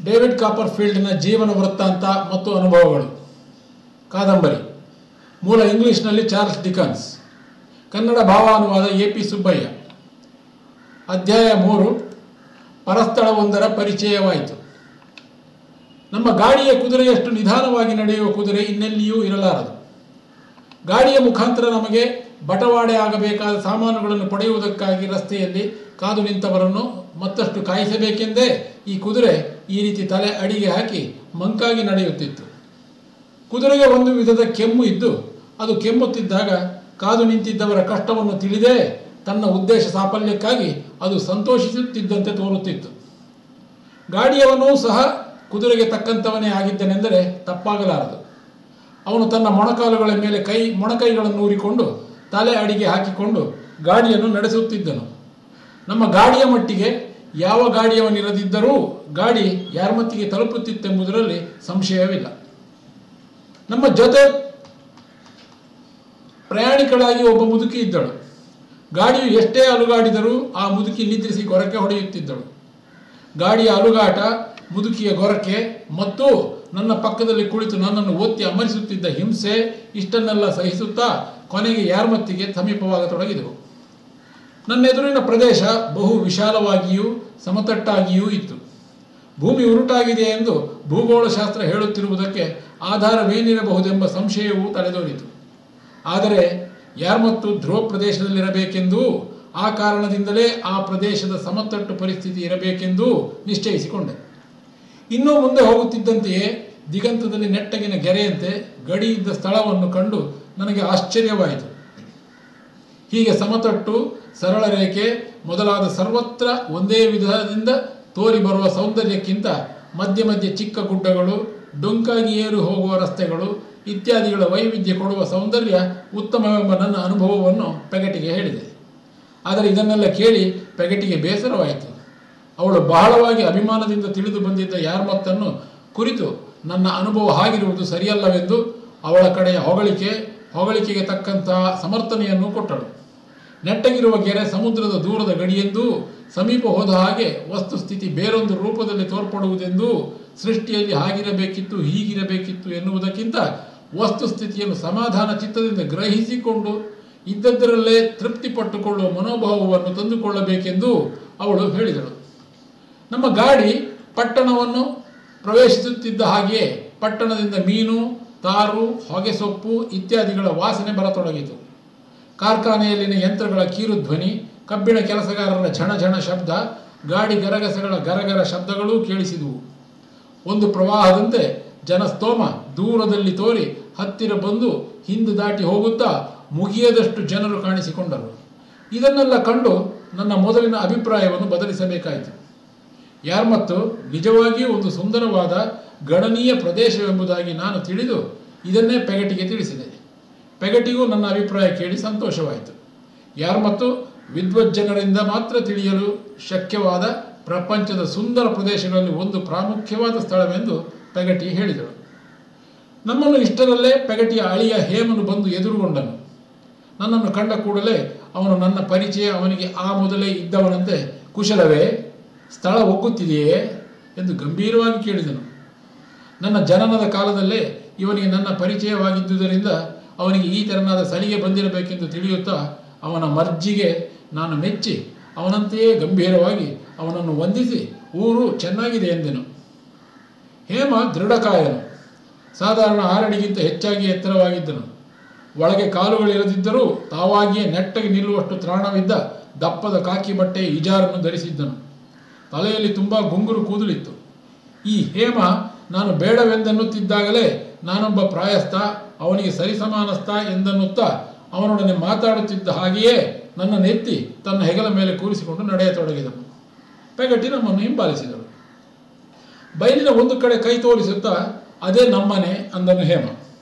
David copper ಫೀಲ್ಡ್ನ ಜೀವನ ವೃತ್ತಾಂತ ಮತ್ತು ಅನುಭವಗಳು ಕಾದಂಬರಿ ಮೂಲ ಇಂಗ್ಲಿಷ್ನಲ್ಲಿ ಚಾರ್ಲ್ಸ್ ಡಿಕನ್ಸ್ ಕನ್ನಡ ಭಾವಾನುವಾದ ಎ ಪಿ ಸುಬ್ಬಯ್ಯ ಅಧ್ಯಾಯ ಮೂರು ಪರಸ್ಥಳವೊಂದರ ಪರಿಚಯವಾಯಿತು ನಮ್ಮ ಗಾಡಿಯ ಕುದುರೆಯಷ್ಟು ನಿಧಾನವಾಗಿ ನಡೆಯುವ ಕುದುರೆ ಇನ್ನೆಲ್ಲಿಯೂ ಇರಲಾರದು ಗಾಡಿಯ ಮುಖಾಂತರ ನಮಗೆ ಬಟವಾಡೆ ಆಗಬೇಕಾದ ಸಾಮಾನುಗಳನ್ನು ಪಡೆಯುವುದಕ್ಕಾಗಿ ರಸ್ತೆಯಲ್ಲಿ ಕಾದು ನಿಂತವರನ್ನು ಮತ್ತಷ್ಟು ಕಾಯಿಸಬೇಕೆಂದೇ ಈ ಕುದುರೆ ಈ ರೀತಿ ತಲೆ ಅಡಿಗೆ ಹಾಕಿ ಮಂಕಾಗಿ ನಡೆಯುತ್ತಿತ್ತು ಕುದುರೆಗೆ ಒಂದು ವಿಧದ ಕೆಮ್ಮು ಇದ್ದು ಅದು ಕೆಮ್ಮುತ್ತಿದ್ದಾಗ ಕಾದು ನಿಂತಿದ್ದವರ ಕಷ್ಟವನ್ನು ತಿಳಿದೇ ತನ್ನ ಉದ್ದೇಶ ಸಾಫಲ್ಯಕ್ಕಾಗಿ ಅದು ಸಂತೋಷಿಸುತ್ತಿದ್ದಂತೆ ತೋರುತ್ತಿತ್ತು ಗಾಡಿಯವನೂ ಸಹ ಕುದುರೆಗೆ ತಕ್ಕಂಥವನೇ ಆಗಿದ್ದನೆಂದರೆ ತಪ್ಪಾಗಲಾರದು ಅವನು ತನ್ನ ಮೊಣಕಾಲುಗಳ ಮೇಲೆ ಕೈ ಮೊಣಕೈಗಳನ್ನು ಊರಿಕೊಂಡು ತಲೆ ಅಡಿಗೆ ಹಾಕಿಕೊಂಡು ಗಾಡಿಯನ್ನು ನಡೆಸುತ್ತಿದ್ದನು ನಮ್ಮ ಗಾಡಿಯ ಮಟ್ಟಿಗೆ ಯಾವ ಗಾಡಿಯವನಿರದಿದ್ದರೂ ಗಾಡಿ ಯಾರ್ಮತ್ತಿಗೆ ತಲುಪುತ್ತಿತ್ತೆಂಬುದರಲ್ಲಿ ಸಂಶಯವಿಲ್ಲ ನಮ್ಮ ಜೊತೆ ಪ್ರಯಾಣಿಕಳಾಗಿ ಒಬ್ಬ ಮುದುಕಿ ಇದ್ದಳು ಗಾಡಿಯು ಎಷ್ಟೇ ಅಲುಗಾಡಿದರೂ ಆ ಮುದುಕಿ ನಿದ್ರಿಸಿ ಗೊರಕೆ ಹೊಡೆಯುತ್ತಿದ್ದಳು ಗಾಡಿಯ ಅಲುಗಾಟ ಮುದುಕಿಯ ಗೊರಕೆ ಮತ್ತು ನನ್ನ ಪಕ್ಕದಲ್ಲಿ ಕುಳಿತು ನನ್ನನ್ನು ಒತ್ತಿ ಅಮರಿಸುತ್ತಿದ್ದ ಹಿಂಸೆ ಇಷ್ಟನ್ನೆಲ್ಲ ಸಹಿಸುತ್ತಾ ಕೊನೆಗೆ ಯಾರ್ಮತ್ತಿಗೆ ಸಮೀಪವಾಗತೊಡಗಿದೆವು ನನ್ನ ಎದುರಿನ ಪ್ರದೇಶ ಬಹು ವಿಶಾಲವಾಗಿಯೂ ಸಮತಟ್ಟಾಗಿಯೂ ಇತ್ತು ಭೂಮಿ ಉರುಟಾಗಿದೆ ಎಂದು ಭೂಗೋಳಶಾಸ್ತ್ರ ಹೇಳುತ್ತಿರುವುದಕ್ಕೆ ಆಧಾರವೇನಿರಬಹುದೆಂಬ ಸಂಶಯವೂ ತಲೆದೋರಿತು ಆದರೆ ಯಾರ್ಮತ್ತು ಧ್ರುವ ಪ್ರದೇಶದಲ್ಲಿರಬೇಕೆಂದೂ ಆ ಕಾರಣದಿಂದಲೇ ಆ ಪ್ರದೇಶದ ಸಮತಟ್ಟು ಪರಿಸ್ಥಿತಿ ಇರಬೇಕೆಂದೂ ನಿಶ್ಚಯಿಸಿಕೊಂಡೆ ಇನ್ನೂ ಮುಂದೆ ಹೋಗುತ್ತಿದ್ದಂತೆಯೇ ದಿಗಂತದಲ್ಲಿ ನೆಟ್ಟಗಿನ ಗೆರೆಯಂತೆ ಗಡಿ ಇದ್ದ ಸ್ಥಳವನ್ನು ಕಂಡು ನನಗೆ ಆಶ್ಚರ್ಯವಾಯಿತು ಹೀಗೆ ಸಮತಟ್ಟು ಸರಳ ರೇಖೆ ಮೊದಲಾದ ಸರ್ವತ್ರ ಒಂದೇ ವಿಧದಿಂದ ತೋರಿ ಬರುವ ಸೌಂದರ್ಯಕ್ಕಿಂತ ಮಧ್ಯೆ ಮಧ್ಯೆ ಚಿಕ್ಕ ಗುಡ್ಡಗಳು ಡೊಂಕಾಗಿ ಏರು ಹೋಗುವ ರಸ್ತೆಗಳು ಇತ್ಯಾದಿಗಳ ವೈವಿಧ್ಯ ಕೊಡುವ ಸೌಂದರ್ಯ ಉತ್ತಮವೆಂಬ ನನ್ನ ಅನುಭವವನ್ನು ಪೆಗಟಿಗೆ ಹೇಳಿದೆ ಆದರೆ ಇದನ್ನೆಲ್ಲ ಕೇಳಿ ಪೆಗಟಿಗೆ ಬೇಸರವಾಯಿತು ಅವಳು ಬಹಳವಾಗಿ ಅಭಿಮಾನದಿಂದ ತಿಳಿದು ಬಂದಿದ್ದ ಯಾರ್ಮತ್ತನ್ನು ಕುರಿತು ನನ್ನ ಅನುಭವ ಹಾಗಿರುವುದು ಸರಿಯಲ್ಲವೆಂದು ಅವಳ ಕಡೆಯ ಹೊಗಳಿಕೆ ಹೊಗಳಿಕೆಗೆ ತಕ್ಕಂತಹ ಸಮರ್ಥನೆಯನ್ನು ಕೊಟ್ಟಳು ನೆಟ್ಟಗಿರುವ ಗೆರೆ ಸಮುದ್ರದ ದೂರದ ಗಡಿಯೆಂದೂ ಸಮೀಪ ಹೋದ ಹಾಗೆ ವಸ್ತುಸ್ಥಿತಿ ಬೇರೊಂದು ರೂಪದಲ್ಲಿ ತೋರ್ಪಡುವುದೆಂದೂ ಸೃಷ್ಟಿಯಲ್ಲಿ ಹಾಗಿರಬೇಕಿತ್ತು ಹೀಗಿರಬೇಕಿತ್ತು ಎನ್ನುವುದಕ್ಕಿಂತ ವಸ್ತುಸ್ಥಿತಿಯನ್ನು ಸಮಾಧಾನ ಚಿತ್ತದಿಂದ ಗ್ರಹಿಸಿಕೊಂಡು ಇದ್ದದ್ದರಲ್ಲೇ ತೃಪ್ತಿ ಪಟ್ಟುಕೊಳ್ಳುವ ಮನೋಭಾವವನ್ನು ತಂದುಕೊಳ್ಳಬೇಕೆಂದು ಅವಳು ಹೇಳಿದಳು ನಮ್ಮ ಗಾಡಿ ಪಟ್ಟಣವನ್ನು ಪ್ರವೇಶಿಸುತ್ತಿದ್ದ ಹಾಗೆಯೇ ಪಟ್ಟಣದಿಂದ ಮೀನು ತಾರು ಹೊಗೆಸೊಪ್ಪು ಇತ್ಯಾದಿಗಳ ವಾಸನೆ ಬರತೊಡಗಿತು ಕಾರ್ಖಾನೆಯಲ್ಲಿನ ಯಂತ್ರಗಳ ಕೀರುಧ್ವನಿ ಕಬ್ಬಿಣ ಕೆಲಸಗಾರರ ಝಣ ಝಣ ಶಬ್ದ ಗಾಡಿ ಗರಗಸಗಳ ಗರಗರ ಶಬ್ದಗಳೂ ಕೇಳಿಸಿದುವು ಒಂದು ಪ್ರವಾಹದಂತೆ ಜನಸ್ತೋಮ ದೂರದಲ್ಲಿ ತೋರಿ ಹತ್ತಿರ ಬಂದು ಹಿಂದೆ ದಾಟಿ ಹೋಗುತ್ತಾ ಮುಗಿಯದಷ್ಟು ಜನರು ಕಾಣಿಸಿಕೊಂಡರು ಇದನ್ನೆಲ್ಲ ಕಂಡು ನನ್ನ ಮೊದಲಿನ ಅಭಿಪ್ರಾಯವನ್ನು ಬದಲಿಸಬೇಕಾಯಿತು ಯಾರ್ಮತ್ತು ನಿಜವಾಗಿಯೂ ಒಂದು ಸುಂದರವಾದ ಗಣನೀಯ ಪ್ರದೇಶವೆಂಬುದಾಗಿ ನಾನು ತಿಳಿದು ಇದನ್ನೇ ಪೆಗಟಿಗೆ ತಿಳಿಸಿದೆ ಪೆಗಟಿಗೂ ನನ್ನ ಅಭಿಪ್ರಾಯ ಕೇಳಿ ಸಂತೋಷವಾಯಿತು ಯಾರ್ಮತ್ತು ವಿದ್ವಜ್ಜನರಿಂದ ಮಾತ್ರ ತಿಳಿಯಲು ಶಕ್ಯವಾದ ಪ್ರಪಂಚದ ಸುಂದರ ಪ್ರದೇಶಗಳಲ್ಲಿ ಒಂದು ಪ್ರಾಮುಖ್ಯವಾದ ಸ್ಥಳವೆಂದು ಪೆಗಟಿ ಹೇಳಿದಳು ನಮ್ಮನ್ನು ಇಷ್ಟರಲ್ಲೇ ಪೆಗಟಿಯ ಅಳಿಯ ಹೇಮನು ಬಂದು ಎದುರುಗೊಂಡನು ನನ್ನನ್ನು ಕಂಡ ಕೂಡಲೇ ಅವನು ನನ್ನ ಪರಿಚಯ ಅವನಿಗೆ ಆ ಮೊದಲೇ ಇದ್ದವನಂತೆ ಕುಶಲವೇ ಸ್ಥಳ ಒಗ್ಗುತ್ತಿದೆಯೇ ಎಂದು ಗಂಭೀರವಾಗಿ ಕೇಳಿದನು ನನ್ನ ಜನನದ ಕಾಲದಲ್ಲೇ ಇವನಿಗೆ ನನ್ನ ಪರಿಚಯವಾಗಿದ್ದುದರಿಂದ ಅವನಿಗೆ ಈ ತೆರನಾದ ಸಲಿಗೆ ಬಂದಿರಬೇಕೆಂದು ತಿಳಿಯುತ್ತಾ ಅವನ ಮರ್ಜಿಗೆ ನಾನು ಮೆಚ್ಚಿ ಅವನಂತೆಯೇ ಗಂಭೀರವಾಗಿ ಅವನನ್ನು ವಂದಿಸಿ ಊರು ಚೆನ್ನಾಗಿದೆ ಎಂದೆನು ಹೇಮ ದೃಢಕಾಯನು ಸಾಧಾರಣ ಆರಡಿಗಿಂತ ಹೆಚ್ಚಾಗಿ ಎತ್ತರವಾಗಿದ್ದನು ಒಳಗೆ ಕಾಲುಗಳಿರದಿದ್ದರೂ ತಾವಾಗಿಯೇ ನೆಟ್ಟಗೆ ನಿಲ್ಲುವಷ್ಟು ತ್ರಾಣವಿದ್ದ ದಪ್ಪದ ಕಾಕಿ ಬಟ್ಟೆ ಇಜಾರನ್ನು ಧರಿಸಿದ್ದನು ತಲೆಯಲ್ಲಿ ತುಂಬ ಗುಂಗುರು ಕೂದಲಿತ್ತು ಈ ಹೇಮ ನಾನು ಬೇಡವೆಂದನ್ನುತ್ತಿದ್ದಾಗಲೇ ನಾನೊಬ್ಬ ಪ್ರಾಯಸ್ಥ ಅವನಿಗೆ ಸರಿಸಮಾನಸ್ಥ ಎಂದನ್ನುತ್ತಾ ಅವನೊಡನೆ ಮಾತಾಡುತ್ತಿದ್ದ ಹಾಗೆಯೇ ನನ್ನ ನೆತ್ತಿ ತನ್ನ ಹೆಗಲ ಮೇಲೆ ಕೂರಿಸಿಕೊಂಡು ನಡೆಯತೊಡಗಿದನು ಪೆಗಟಿ ನಮ್ಮನ್ನು ಹಿಂಬಾಲಿಸಿದಳು ಬಯಲಿನ ಒಂದು ಕಡೆ ಕೈ ತೋರಿಸುತ್ತಾ ಅದೇ ನಮ್ಮನೆ ಅಂದನು ಹೇಮ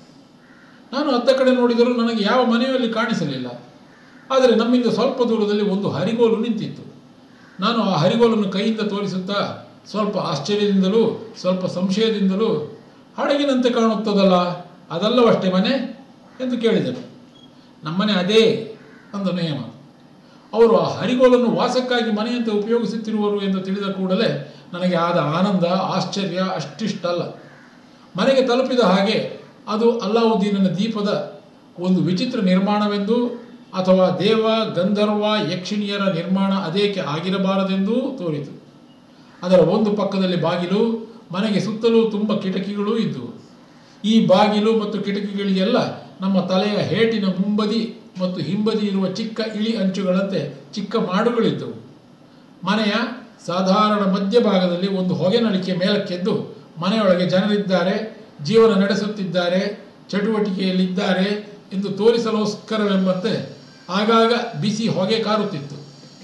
ನಾನು ಅತ್ತ ಕಡೆ ನೋಡಿದರೂ ನನಗೆ ಯಾವ ಮನೆಯಲ್ಲಿ ಕಾಣಿಸಲಿಲ್ಲ ಆದರೆ ನಮ್ಮಿಂದ ಸ್ವಲ್ಪ ದೂರದಲ್ಲಿ ಒಂದು ಹರಿಗೋಲು ನಿಂತಿತ್ತು ನಾನು ಆ ಹರಿಗೋಲನ್ನು ಕೈಯಿಂದ ತೋರಿಸುತ್ತಾ ಸ್ವಲ್ಪ ಆಶ್ಚರ್ಯದಿಂದಲೂ ಸ್ವಲ್ಪ ಸಂಶಯದಿಂದಲೂ ಹಡಗಿನಂತೆ ಕಾಣುತ್ತದಲ್ಲ ಅದಲ್ಲವಷ್ಟೇ ಮನೆ ಎಂದು ಕೇಳಿದನು ನಮ್ಮನೆ ಅದೇ ಅಂದನು ಹೇಮ ಅವರು ಆ ಹರಿಗೋಲನ್ನು ವಾಸಕ್ಕಾಗಿ ಮನೆಯಂತೆ ಉಪಯೋಗಿಸುತ್ತಿರುವರು ಎಂದು ತಿಳಿದ ಕೂಡಲೇ ನನಗೆ ಆದ ಆನಂದ ಆಶ್ಚರ್ಯ ಅಷ್ಟಿಷ್ಟಲ್ಲ ಮನೆಗೆ ತಲುಪಿದ ಹಾಗೆ ಅದು ಅಲ್ಲಾವುದ್ದೀನನ ದೀಪದ ಒಂದು ವಿಚಿತ್ರ ನಿರ್ಮಾಣವೆಂದು ಅಥವಾ ದೇವ ಗಂಧರ್ವ ಯಕ್ಷಿಣಿಯರ ನಿರ್ಮಾಣ ಅದೇಕೆ ಆಗಿರಬಾರದೆಂದೂ ತೋರಿತು ಅದರ ಒಂದು ಪಕ್ಕದಲ್ಲಿ ಬಾಗಿಲು ಮನೆಗೆ ಸುತ್ತಲೂ ತುಂಬ ಕಿಟಕಿಗಳೂ ಇದ್ದವು ಈ ಬಾಗಿಲು ಮತ್ತು ಕಿಟಕಿಗಳಿಗೆಲ್ಲ ನಮ್ಮ ತಲೆಯ ಹೇಟಿನ ಮುಂಬದಿ ಮತ್ತು ಹಿಂಬದಿ ಇರುವ ಚಿಕ್ಕ ಇಳಿ ಅಂಚುಗಳಂತೆ ಚಿಕ್ಕ ಮಾಡುಗಳಿದ್ದವು ಮನೆಯ ಸಾಧಾರಣ ಮಧ್ಯಭಾಗದಲ್ಲಿ ಒಂದು ಹೊಗೆನಳಿಕೆ ಮೇಲಕ್ಕೆದ್ದು ಮನೆಯೊಳಗೆ ಜನರಿದ್ದಾರೆ ಜೀವನ ನಡೆಸುತ್ತಿದ್ದಾರೆ ಚಟುವಟಿಕೆಯಲ್ಲಿದ್ದಾರೆ ಎಂದು ತೋರಿಸಲೋಸ್ಕರವೆಂಬಂತೆ ಆಗಾಗ ಬಿಸಿ ಹೊಗೆ ಕಾರುತ್ತಿತ್ತು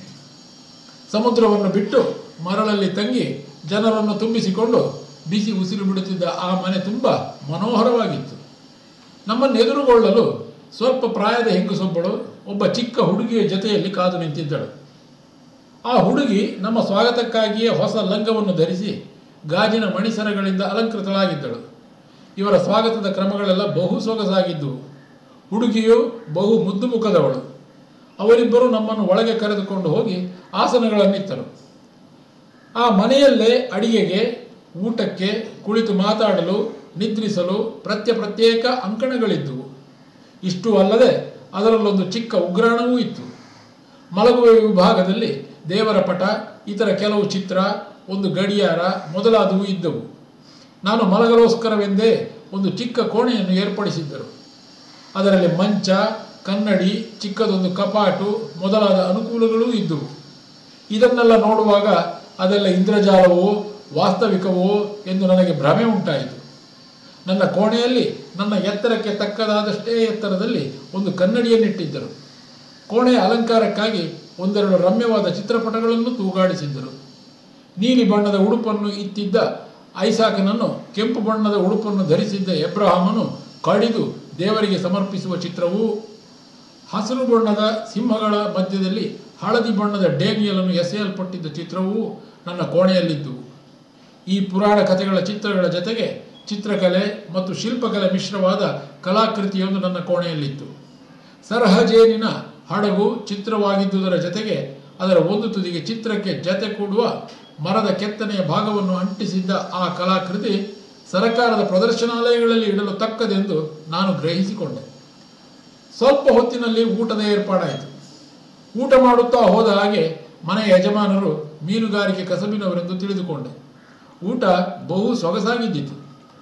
ಸಮುದ್ರವನ್ನು ಬಿಟ್ಟು ಮರಳಲ್ಲಿ ತಂಗಿ ಜನರನ್ನು ತುಂಬಿಸಿಕೊಂಡು ಬಿಸಿ ಉಸಿರು ಬಿಡುತ್ತಿದ್ದ ಆ ಮನೆ ತುಂಬ ಮನೋಹರವಾಗಿತ್ತು ನಮ್ಮನ್ನು ಎದುರುಗೊಳ್ಳಲು ಸ್ವಲ್ಪ ಪ್ರಾಯದ ಹೆಂಗಸೊಬ್ಬಳು ಒಬ್ಬ ಚಿಕ್ಕ ಹುಡುಗಿಯ ಜೊತೆಯಲ್ಲಿ ಕಾದು ನಿಂತಿದ್ದಳು ಆ ಹುಡುಗಿ ನಮ್ಮ ಸ್ವಾಗತಕ್ಕಾಗಿಯೇ ಹೊಸ ಲಂಗವನ್ನು ಧರಿಸಿ ಗಾಜಿನ ಮಣಿಸರಗಳಿಂದ ಅಲಂಕೃತಳಾಗಿದ್ದಳು ಇವರ ಸ್ವಾಗತದ ಕ್ರಮಗಳೆಲ್ಲ ಬಹು ಸೊಗಸಾಗಿದ್ದವು ಹುಡುಗಿಯು ಬಹು ಮುದ್ದು ಮುಖದವಳು ಅವರಿಬ್ಬರು ನಮ್ಮನ್ನು ಒಳಗೆ ಕರೆದುಕೊಂಡು ಹೋಗಿ ಆಸನಗಳನ್ನಿತ್ತರು ಆ ಮನೆಯಲ್ಲೇ ಅಡಿಗೆಗೆ ಊಟಕ್ಕೆ ಕುಳಿತು ಮಾತಾಡಲು ನಿದ್ರಿಸಲು ಪ್ರತ್ಯ ಪ್ರತ್ಯೇಕ ಅಂಕಣಗಳಿದ್ದುವು ಇಷ್ಟು ಅಲ್ಲದೆ ಅದರಲ್ಲೊಂದು ಚಿಕ್ಕ ಉಗ್ರಾಣವೂ ಇತ್ತು ಮಲಗುವ ವಿಭಾಗದಲ್ಲಿ ದೇವರ ಪಟ ಇತರ ಕೆಲವು ಚಿತ್ರ ಒಂದು ಗಡಿಯಾರ ಮೊದಲಾದವು ಇದ್ದವು ನಾನು ಮಲಗಲೋಸ್ಕರವೆಂದೇ ಒಂದು ಚಿಕ್ಕ ಕೋಣೆಯನ್ನು ಏರ್ಪಡಿಸಿದ್ದರು ಅದರಲ್ಲಿ ಮಂಚ ಕನ್ನಡಿ ಚಿಕ್ಕದೊಂದು ಕಪಾಟು ಮೊದಲಾದ ಅನುಕೂಲಗಳೂ ಇದ್ದವು ಇದನ್ನೆಲ್ಲ ನೋಡುವಾಗ ಅದೆಲ್ಲ ಇಂದ್ರಜಾಲವೋ ವಾಸ್ತವಿಕವೋ ಎಂದು ನನಗೆ ಭ್ರಮೆ ಉಂಟಾಯಿತು ನನ್ನ ಕೋಣೆಯಲ್ಲಿ ನನ್ನ ಎತ್ತರಕ್ಕೆ ತಕ್ಕದಾದಷ್ಟೇ ಎತ್ತರದಲ್ಲಿ ಒಂದು ಕನ್ನಡಿಯನ್ನಿಟ್ಟಿದ್ದರು ಕೋಣೆಯ ಅಲಂಕಾರಕ್ಕಾಗಿ ಒಂದೆರಡು ರಮ್ಯವಾದ ಚಿತ್ರಪಟಗಳನ್ನು ತೂಗಾಡಿಸಿದ್ದರು ನೀಲಿ ಬಣ್ಣದ ಉಡುಪನ್ನು ಇತ್ತಿದ್ದ ಐಸಾಕನನ್ನು ಕೆಂಪು ಬಣ್ಣದ ಉಡುಪನ್ನು ಧರಿಸಿದ್ದ ಎಬ್ರಹಾಮನು ಕಡಿದು ದೇವರಿಗೆ ಸಮರ್ಪಿಸುವ ಚಿತ್ರವೂ ಹಸಿರು ಬಣ್ಣದ ಸಿಂಹಗಳ ಮಧ್ಯದಲ್ಲಿ ಹಳದಿ ಬಣ್ಣದ ಡೇನಿಯಲನ್ನು ಎಸೆಯಲ್ಪಟ್ಟಿದ್ದ ಚಿತ್ರವೂ ನನ್ನ ಕೋಣೆಯಲ್ಲಿದ್ದವು ಈ ಪುರಾಣ ಕಥೆಗಳ ಚಿತ್ರಗಳ ಜೊತೆಗೆ ಚಿತ್ರಕಲೆ ಮತ್ತು ಶಿಲ್ಪಕಲೆ ಮಿಶ್ರವಾದ ಕಲಾಕೃತಿಯೊಂದು ನನ್ನ ಕೋಣೆಯಲ್ಲಿತ್ತು ಸರಹಜೇನಿನ ಹಡಗು ಚಿತ್ರವಾಗಿದ್ದುದರ ಜೊತೆಗೆ ಅದರ ಒಂದು ತುದಿಗೆ ಚಿತ್ರಕ್ಕೆ ಜತೆ ಕೂಡುವ ಮರದ ಕೆತ್ತನೆಯ ಭಾಗವನ್ನು ಅಂಟಿಸಿದ್ದ ಆ ಕಲಾಕೃತಿ ಸರಕಾರದ ಪ್ರದರ್ಶನಾಲಯಗಳಲ್ಲಿ ಇಡಲು ತಕ್ಕದೆಂದು ನಾನು ಗ್ರಹಿಸಿಕೊಂಡೆ ಸ್ವಲ್ಪ ಹೊತ್ತಿನಲ್ಲಿ ಊಟದ ಏರ್ಪಾಡಾಯಿತು ಊಟ ಮಾಡುತ್ತಾ ಹೋದ ಹಾಗೆ ಮನೆಯ ಯಜಮಾನರು ಮೀನುಗಾರಿಕೆ ಕಸಬಿನವರೆಂದು ತಿಳಿದುಕೊಂಡೆ ಊಟ ಬಹು ಸೊಗಸಾಗಿದ್ದಿತು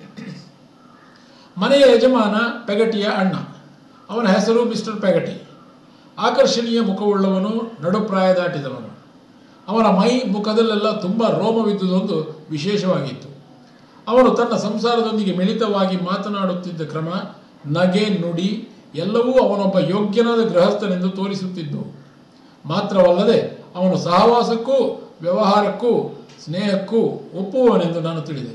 ಮನೆಯ ಯಜಮಾನ ಪೆಗಟಿಯ ಅಣ್ಣ ಅವನ ಹೆಸರು ಮಿಸ್ಟರ್ ಪೆಗಟಿ ಆಕರ್ಷಣೀಯ ಮುಖವುಳ್ಳವನು ನಡುಪ್ರಾಯ ದಾಟಿದವನು ಅವನ ಮೈ ಮುಖದಲ್ಲೆಲ್ಲ ತುಂಬ ರೋಮವಿದ್ದುದೊಂದು ವಿಶೇಷವಾಗಿತ್ತು ಅವನು ತನ್ನ ಸಂಸಾರದೊಂದಿಗೆ ಮಿಳಿತವಾಗಿ ಮಾತನಾಡುತ್ತಿದ್ದ ಕ್ರಮ ನಗೆ ನುಡಿ ಎಲ್ಲವೂ ಅವನೊಬ್ಬ ಯೋಗ್ಯನಾದ ಗೃಹಸ್ಥನೆಂದು ತೋರಿಸುತ್ತಿದ್ದವು ಮಾತ್ರವಲ್ಲದೆ ಅವನು ಸಹವಾಸಕ್ಕೂ ವ್ಯವಹಾರಕ್ಕೂ ಸ್ನೇಹಕ್ಕೂ ಒಪ್ಪುವವನೆಂದು ನಾನು ತಿಳಿದೆ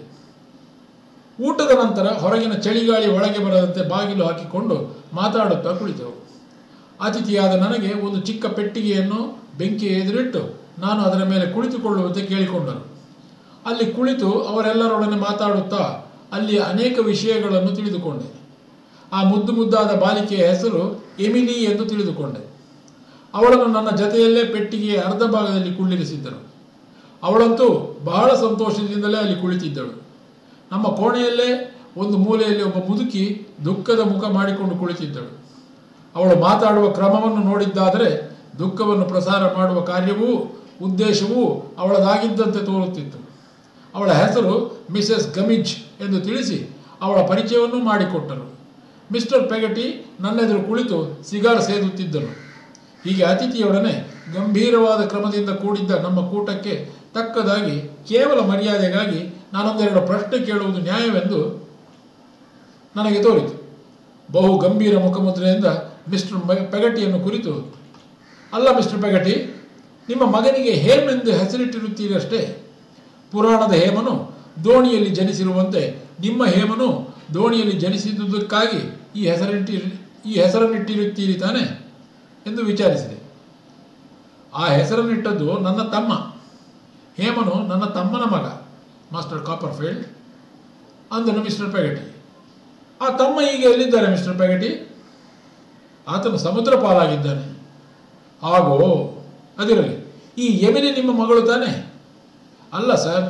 ಊಟದ ನಂತರ ಹೊರಗಿನ ಚಳಿಗಾಳಿ ಒಳಗೆ ಬರದಂತೆ ಬಾಗಿಲು ಹಾಕಿಕೊಂಡು ಮಾತಾಡುತ್ತಾ ಕುಳಿತೆವು ಅತಿಥಿಯಾದ ನನಗೆ ಒಂದು ಚಿಕ್ಕ ಪೆಟ್ಟಿಗೆಯನ್ನು ಬೆಂಕಿಯ ಎದುರಿಟ್ಟು ನಾನು ಅದರ ಮೇಲೆ ಕುಳಿತುಕೊಳ್ಳುವಂತೆ ಕೇಳಿಕೊಂಡನು ಅಲ್ಲಿ ಕುಳಿತು ಅವರೆಲ್ಲರೊಡನೆ ಮಾತಾಡುತ್ತಾ ಅಲ್ಲಿ ಅನೇಕ ವಿಷಯಗಳನ್ನು ತಿಳಿದುಕೊಂಡೆ ಆ ಮುದ್ದು ಮುದ್ದಾದ ಬಾಲಿಕೆಯ ಹೆಸರು ಎಮಿಲಿ ಎಂದು ತಿಳಿದುಕೊಂಡೆ ಅವಳನ್ನು ನನ್ನ ಜತೆಯಲ್ಲೇ ಪೆಟ್ಟಿಗೆಯ ಅರ್ಧ ಭಾಗದಲ್ಲಿ ಕುಳ್ಳಿರಿಸಿದ್ದರು ಅವಳಂತೂ ಬಹಳ ಸಂತೋಷದಿಂದಲೇ ಅಲ್ಲಿ ಕುಳಿತಿದ್ದಳು ನಮ್ಮ ಕೋಣೆಯಲ್ಲೇ ಒಂದು ಮೂಲೆಯಲ್ಲಿ ಒಬ್ಬ ಮುದುಕಿ ದುಃಖದ ಮುಖ ಮಾಡಿಕೊಂಡು ಕುಳಿತಿದ್ದಳು ಅವಳು ಮಾತಾಡುವ ಕ್ರಮವನ್ನು ನೋಡಿದ್ದಾದರೆ ದುಃಖವನ್ನು ಪ್ರಸಾರ ಮಾಡುವ ಕಾರ್ಯವೂ ಉದ್ದೇಶವೂ ಅವಳದಾಗಿದ್ದಂತೆ ತೋರುತ್ತಿತ್ತು ಅವಳ ಹೆಸರು ಮಿಸೆಸ್ ಗಮಿಜ್ ಎಂದು ತಿಳಿಸಿ ಅವಳ ಪರಿಚಯವನ್ನು ಮಾಡಿಕೊಟ್ಟರು ಮಿಸ್ಟರ್ ಪೆಗಟಿ ನನ್ನೆದುರು ಕುಳಿತು ಸಿಗಾರ್ ಸೇದುತ್ತಿದ್ದನು ಹೀಗೆ ಅತಿಥಿಯೊಡನೆ ಗಂಭೀರವಾದ ಕ್ರಮದಿಂದ ಕೂಡಿದ್ದ ನಮ್ಮ ಕೂಟಕ್ಕೆ ತಕ್ಕದಾಗಿ ಕೇವಲ ಮರ್ಯಾದೆಗಾಗಿ ನಾನೊಂದೆರಡು ಪ್ರಶ್ನೆ ಕೇಳುವುದು ನ್ಯಾಯವೆಂದು ನನಗೆ ತೋರಿತು ಬಹು ಗಂಭೀರ ಮುಖಮುದ್ರೆಯಿಂದ ಮಿಸ್ಟರ್ ಪೆಗಟಿಯನ್ನು ಕುರಿತು ಅಲ್ಲ ಮಿಸ್ಟರ್ ಪೆಗಟಿ ನಿಮ್ಮ ಮಗನಿಗೆ ಹೇಮೆಂದು ಹೆಸರಿಟ್ಟಿರುತ್ತೀರಷ್ಟೇ ಪುರಾಣದ ಹೇಮನು ದೋಣಿಯಲ್ಲಿ ಜನಿಸಿರುವಂತೆ ನಿಮ್ಮ ಹೇಮನು ದೋಣಿಯಲ್ಲಿ ಜನಿಸಿದುದಕ್ಕಾಗಿ ಈ ಹೆಸರಿಟ್ಟಿ ಈ ಹೆಸರನ್ನಿಟ್ಟಿರುತ್ತೀರಿ ತಾನೆ ಎಂದು ವಿಚಾರಿಸಿದೆ ಆ ಹೆಸರನ್ನಿಟ್ಟದ್ದು ನನ್ನ ತಮ್ಮ ಹೇಮನು ನನ್ನ ತಮ್ಮನ ಮಗ ಮಾಸ್ಟರ್ ಕಾಪರ್ಫೀಲ್ಡ್ ಅಂದನು ಮಿಸ್ಟರ್ ಪೆಗಟಿ ಆ ತಮ್ಮ ಈಗ ಎಲ್ಲಿದ್ದಾರೆ ಮಿಸ್ಟರ್ ಪೆಗಟಿ ಆತನು ಸಮುದ್ರ ಪಾಲಾಗಿದ್ದಾನೆ ಆಗೋ ಅದಿರಲಿ ಈ ಎಮಿಲಿ ನಿಮ್ಮ ಮಗಳು ತಾನೆ ಅಲ್ಲ ಸರ್